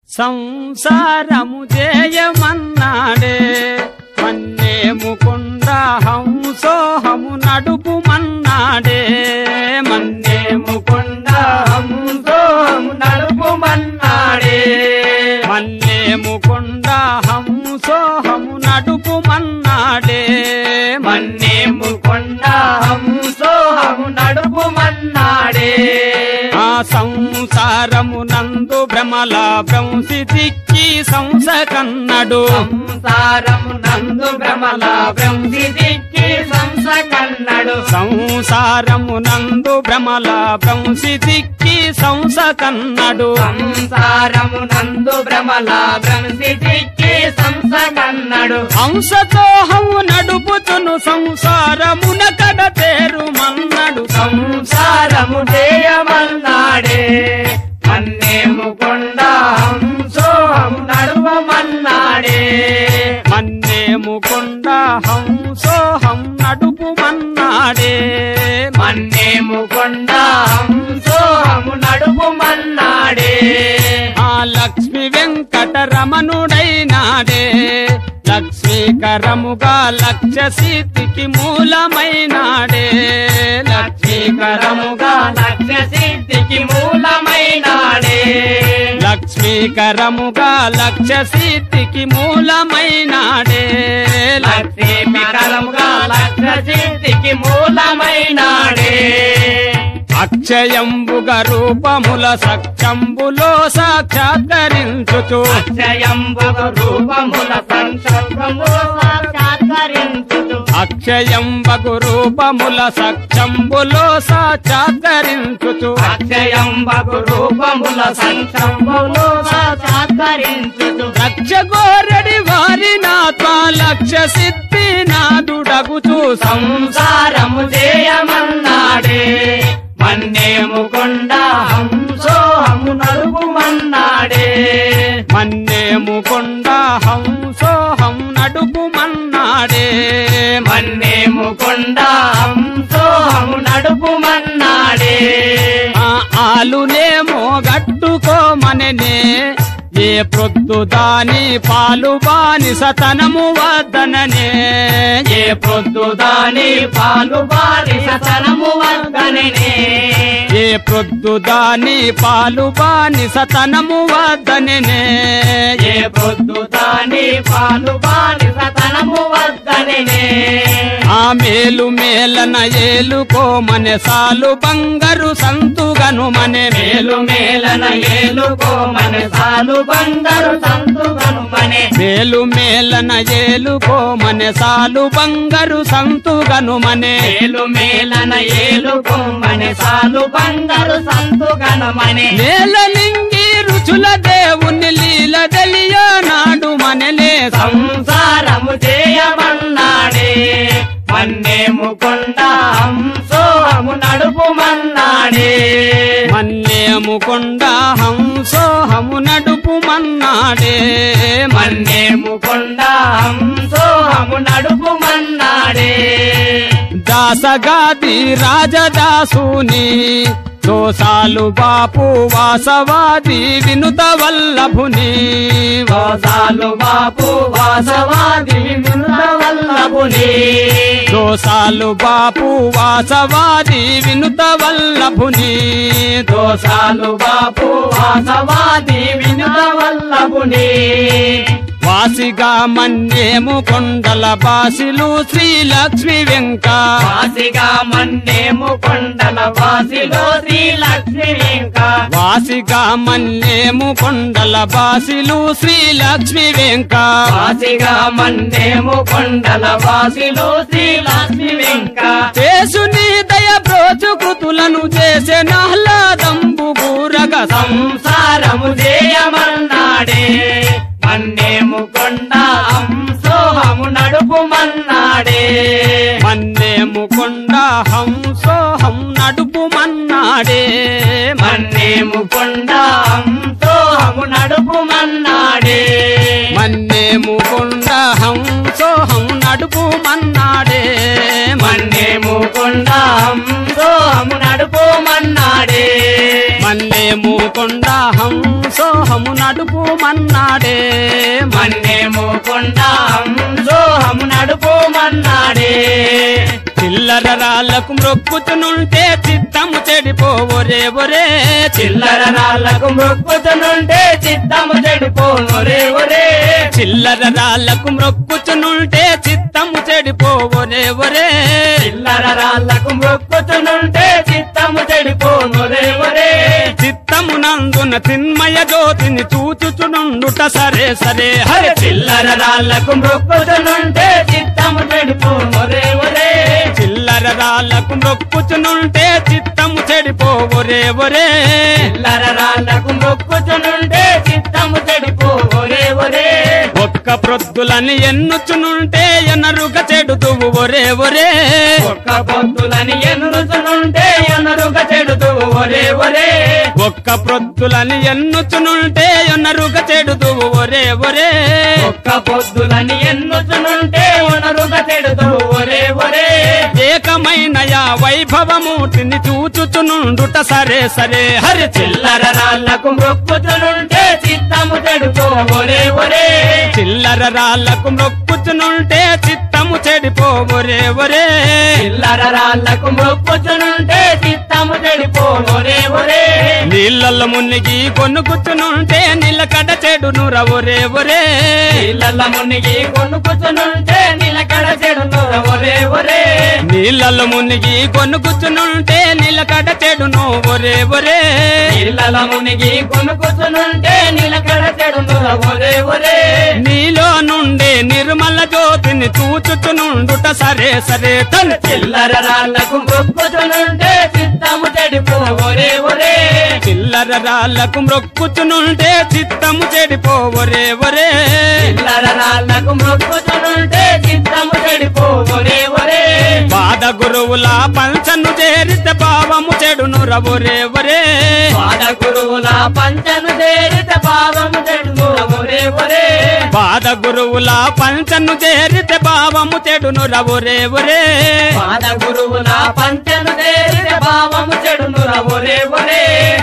సంసారము చేయమన్నాడే మన్నేముకుండ హంసోహము నడుపుమన్నాడే మన్నేముకుండ హంసోహము నడుపుమన్నాడే మన్నేముకుండ హంసోహము నడుపుమన్నాడే మన్నేము కొండ హంసోహము నడుపుమన్నాడే ఆ సంసారము నందు భ్రమల భ్రంసి దిక్కి సంసకన్నడు సంసారము నందు భ్రమల బ్రహ్మి దిక్కి సంస కన్నడు సంసారము నందు భ్రమల భ్రంసి దిక్కి సంసకన్నడు సంసారము నందు భ్రమల బ్రహ్మి దిక్కి సంస కన్నడు హంసతోహము నడుపుతును సంసారమున కడ తేరు మన్నడు సంసారము చేయమన్నాడే మన్నేము కొండ హంసోహము నడువమన్నాడే మన్నేము కొండ హంసోహం నడుపుమన్నాడే మన్నేము కొండ హంసోహము నడుపుమన్నాడే ఆ లక్ష్మి వెంకటరమణుడైనాడే లక్ష్మీకరముగా లక్ష్య సిద్ధికి మూలమైనాడే లక్ష్మీకరముగా లక్ష్మీకరముగా లక్ష్య సిద్ధికి మూలమైనాడే లక్ష్మీకరముగా లక్ష్య సిద్ధికి మూలమైనాడే లక్ష్మీకరముగా లక్ష్య సిద్ధికి మూలమైనాడే అక్షయంబుగ రూపముల సక్షంబులో సాక్షాత్కరించుచు అక్షయంబుగ రూపముల సంక్షోభముల సాక్షాత్కరించుచు అక్షయంబగు రూపముల సక్షంబులో సాక్షాత్కరించుచు అక్షయంబగు రూపముల సంక్షోభముల సాక్షాత్కరించుచు లక్ష గోరడి వారి నాత్మా లక్ష్య సిద్ధి నాదుడగుచు సంసారము చేయమన్నాడే మన్నేము కొండ హంసోహము నడుపుమన్నాడే మన్నేము కొండ హంసోహం నడుపుమన్నాడే మన్నేము కొండ హంసోహము నడుపుమన్నాడే ఆ ఆలునేమో గట్టుకోమననే ఏ ప్రొద్దు దాని పాలు బాని సతనము వద్దననే ఏ పొద్దు దాని పాలు బారి సతనము వద్దననే ఏ ప్రొద్దు దాని పాలు బాని సతనము వద్దననే ఏ పొద్దు దాని పాలు బారి సతనము వద్దననే ఆ మేలు మేలన ఏలుకోమనే సాలు బంగారు సంతుగను మనే మేలు మేలన ఏలుకోమన సాలు బంగారు సంతుగను మనే మేలు మేలన ఏలుకోమనే సాలు బంగారు సంతుగను మనే మేలు మేలన ఏలుకోమన సాలు బంగారు సంతుగను మనే నేలలింగి రుచుల దేవుని లీల తెలియ నాడు మనలే సంసారము చేయమన్నాడే మన్నేము కొండ హంసోహము నడుపుమన్నాడే మన్నేము కొండ హంసోహము నడుపుమన్నాడే మన్నేము కొండ హంసోహము నడుపుమన్నాడే దాసగాది రాజదాసుని దోసాలు బాపు వాసవాది వినుత వల్లభుని దోసాలు బాపు వాసవాది వినుత వల్లభుని దోసాలు బాపు వాసవాది వినుత వల్లభుని దోసాలు బాపు వాసవాది వినుత వల్లభుని వాసిగా మన్నేము కొండల బాసిలు శ్రీలక్ష్మి వెంక వాసిగా మన్నేము కొండల వాసిలో శ్రీలక్ష్మి వెంక వాసిగా మన్నేము కొండల బాసిలు శ్రీలక్ష్మి వెంక వాసిగా మన్నేము కొండల వాసిలో శ్రీలక్ష్మి వెంక చేసుని దయ బ్రోచు కృతులను చేసే నహ్లాదంబు బూరగ సంసారము చేయమన్నాడే మన్నేము కొండ హంసోహము నడుపుమన్నాడే మన్నేము కొండ హంసోహం నడుపుమన్నాడే మన్నేము కొండ హంసోహము నడుపుమన్నాడే మన్నేము కొండ హంసోహం నడుపుమన్నాడే మన్నేము కొండ హంసోహము నడుపుమన్నాడే మన్నేము కొండ హంసోహము నడుపు మన్నాడే మన్నేము కొండ హంసోహము నడుపు మన్నాడే చిల్లర రాళ్లకు మ్రొక్కుతునుంటే చిత్తము చెడిపోవరే ఒరే చిల్లర రాళ్లకు మొక్కుతునుంటే చిత్తము చెడిపోనురే ఒరే చిల్లర రాళ్లకు మ్రొక్కుతునుంటే చిత్తము చెడిపోవరే ఒరే చిల్లర రాళ్లకు మొక్కుతునుంటే చిత్తము చెడిపోనురే ఒరే చిత్తము నందున తిన్మయ జ్యోతిని చూచుచునుండుట సరే సరే హరి చిల్లర రాళ్లకు మొక్కుతునుంటే చిత్తము చెడిపోనురే ఒరే చిల్లర రాళ్లకు మ్రొక్కుచునుంటే చిత్తము చెడిపోవరే ఒరే చిల్లర రాళ్లకు మొక్కుతునుంటే చిత్తము చెడిపోనురే ఒరే ఒక్క ప్రొద్దులని ఎన్నుచునుంటే ఎనరుగ చెడుతువు ఒరే ఒరే ఒక్క పొద్దులని ఎన్నుతునుంటే ఎన్నరుగ చెడుతూ ఒరే ఒరే ఒక్క ప్రొద్దులని ఎన్నుచునుంటే ఎనరుగ చెడుతువు ఒరే ఒరే ఒక్క పొద్దులని ఎన్నుతునుంటే ఎన్నరుగ చెడుతూ ఒరే ఒరే ఏకమైన యా వైభవమూర్తిని చూచుచునుండుట సరే సరే హరి చిల్లర రాళ్లకు మొక్కుతునుంటే చిత్తము చెడుకో ఒరే ఒరే చిల్లర రాళ్లకు మొక్కుచునుంటే చిత్తము చెడిపోవరే ఒరే చిల్లర రాళ్లకు మొక్కుతునుంటే చిత్తము చెడిపో ఒరే ఒరే నీళ్ళల్లో మునిగి కొనుక్కుచునుంటే నిలకడ చెడును రవరే ఒరే నీళ్ళ మునిగి కొనుక్కుతునుంటే నిలకడ చెడును ఒరే ఒరే నీళ్ళల్లో మునిగి కొనుక్కుచునుంటే నిలకడ చెడును ఒరే ఒరే నీళ్ళ మునిగి కొనుక్కుతునుంటే నిలకడ చెడును ఒరే ఒరే నీలో నుండే నిర్మల జ్యోతిని చూచుచునుండుట సరే సరే తన్ చిల్లర రాళ్లకు మొక్కుతునుంటే చిత్తము చెడిపో ఒరే ఒరే చిల్లర రాళ్లకు మ్రొక్కుచునుంటే చిత్తము చెడిపోవరే ఒరే చిల్లర రాళ్లకు మొక్కుతునుంటే చిత్తము చెడిపో ఒరే ఒరే పాద గురువుల పంచను చేరితే భావము చెడును రవరే ఒరే పాద గురువుల పంచను చేరిత పావము చెడును ఒరే ఒరే పాద గురువుల పంచను చేరితే భావము చెడును రవరే ఒరే పాద గురువుల పంచను చేరిత పావము చెడును ఒరే ఒరే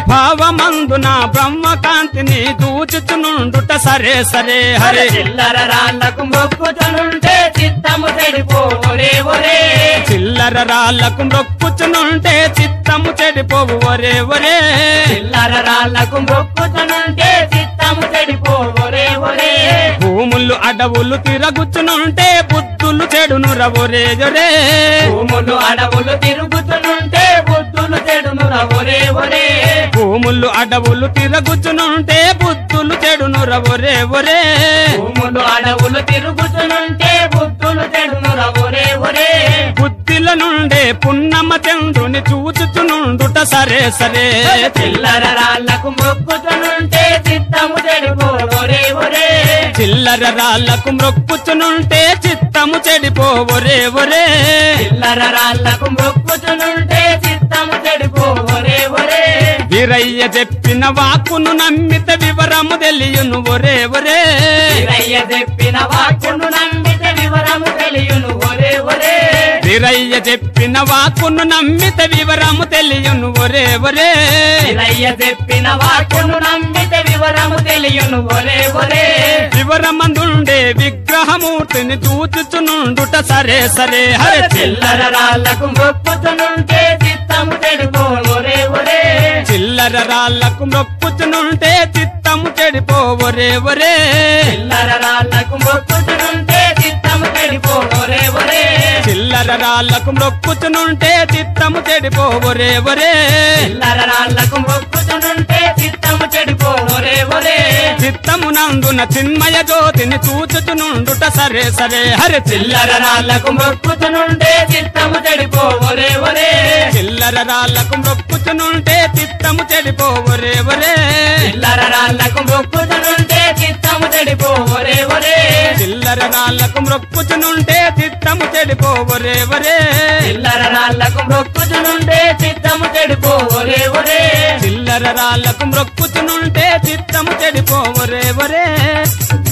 భావమందున బ్రహ్మకాంతిని దూచుచునుండుట సరే సరే హరే చిల్లర రాళ్లకు మొక్కుతునుంటే చిత్తము చెడిపో ఒరే ఒరే చిల్లర రాళ్లకు మొక్కుచునుంటే చిత్తము చెడిపోవు ఒరే ఒరే చిల్లర రాళ్లకు మొక్కుతునుంటే చిత్తము చెడిపో ఒరే ఒరే భూములు అడవులు తిరగుచునుంటే బుద్ధులు చెడును రవరే ఒరే భూములు అడవులు తిరుగుతునుంటే బుద్ధులు చెడును ఒరే ఒరే భూములు అడవులు తిరగుచునుంటే బుద్ధులు చెడును రవరే ఒరే భూములు అడవులు తిరుగుతునుంటే బుద్ధులు చెడును ఒరే ఒరే బుద్ధిల నుండే పున్నమ చంద్రుని చూచుచునుండుట సరే సరే చిల్లర రాళ్లకు మొక్కుతునుంటే చిత్తము చెడిపో ఒరే ఒరే చిల్లర రాళ్లకు మ్రొక్కుచునుంటే చిత్తము చెడిపోవరే ఒరే చిల్లర రాళ్లకు మొక్కుతునుంటే చిత్తము చెడిపో ఒరే ఒరే వీరయ్య చెప్పిన వాక్కును నమ్మిత వివరము తెలియను ఒరే ఒరే వీరయ్య చెప్పిన వాక్కును నమ్మితే వివరము తెలియను ఒరే ఒరే వీరయ్య చెప్పిన వాక్కును నమ్మిత వివరము తెలియను ఒరే ఒరే వీరయ్య చెప్పిన వాక్కును నమ్మితే వివరము తెలియను ఒరే ఒరే వివరమందుండే విగ్రహమూర్తిని చూచుచునుండుట సరే సరే హరే చిల్లర రాళ్లకు మొక్కుతునుంటే చిత్తము చెడిపో ఒరే ఒరే చిల్లర రాళ్లకు మొక్కుచునుంటే చిత్తము చెడిపోవరే ఒరే చిల్లర రాళ్లకు మొక్కుతునుంటే చిత్తము చెడిపో ఒరే ఒరే చిల్లర రాళ్లకు మొక్కుచునుంటే చిత్తము చెడిపోవరే ఒరే చిల్లర రాళ్లకు మొక్కుతునుంటే చిత్తము చెడిపో ఒరే ఒరే చిత్తము నందున చిన్మయ జ్యోతిని చూచుచునుండుట సరే సరే హరి చిల్లర రాళ్లకు మొక్కుతునుంటే చిత్తము చెడిపో ఒరే ఒరే చిల్లర రాళ్లకు మొక్కుచునుంటే చిత్తము చెడిపోవరే ఒరే చిల్లర రాళ్లకు మొక్కుతునుంటే చిత్తము చెడిపో ఒరే ఒరే చిల్లర రాళ్లకు మొక్కుచునుంటే చిత్తము చెడిపోవరే ఒరే చిల్లర రాళ్లకు మొక్కుతునుంటే చిత్తము చెడిపో ఒరే ఒరే చిల్లర రాళ్లకు మొక్కుచునుంటే చిత్తము చెడిపోవరే ఒరే